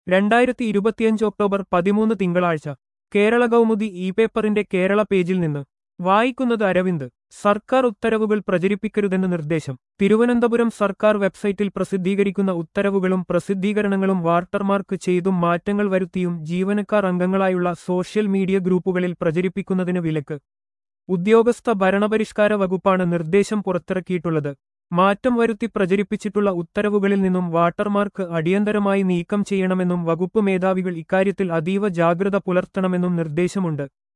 രണ്ടായിരത്തി ഇരുപത്തിയഞ്ച് ഒക്ടോബർ പതിമൂന്ന് തിങ്കളാഴ്ച കേരള കൗമുദി ഇ പേപ്പറിന്റെ കേരള പേജിൽ നിന്ന് വായിക്കുന്നത് അരവിന്ദ് സർക്കാർ ഉത്തരവുകൾ പ്രചരിപ്പിക്കരുതെന്ന് നിർദ്ദേശം തിരുവനന്തപുരം സർക്കാർ വെബ്സൈറ്റിൽ പ്രസിദ്ധീകരിക്കുന്ന ഉത്തരവുകളും പ്രസിദ്ധീകരണങ്ങളും വാട്ടർമാർക്ക് ചെയ്തും മാറ്റങ്ങൾ വരുത്തിയും ജീവനക്കാർ അംഗങ്ങളായുള്ള സോഷ്യൽ മീഡിയ ഗ്രൂപ്പുകളിൽ പ്രചരിപ്പിക്കുന്നതിന് വിലക്ക് ഉദ്യോഗസ്ഥ ഭരണപരിഷ്കാര വകുപ്പാണ് നിർദ്ദേശം പുറത്തിറക്കിയിട്ടുള്ളത് മാറ്റം വരുത്തി പ്രചരിപ്പിച്ചിട്ടുള്ള ഉത്തരവുകളിൽ നിന്നും വാട്ടർമാർക്ക് അടിയന്തരമായി നീക്കം ചെയ്യണമെന്നും വകുപ്പ് മേധാവികൾ ഇക്കാര്യത്തിൽ അതീവ ജാഗ്രത പുലർത്തണമെന്നും നിർദ്ദേശമുണ്ട്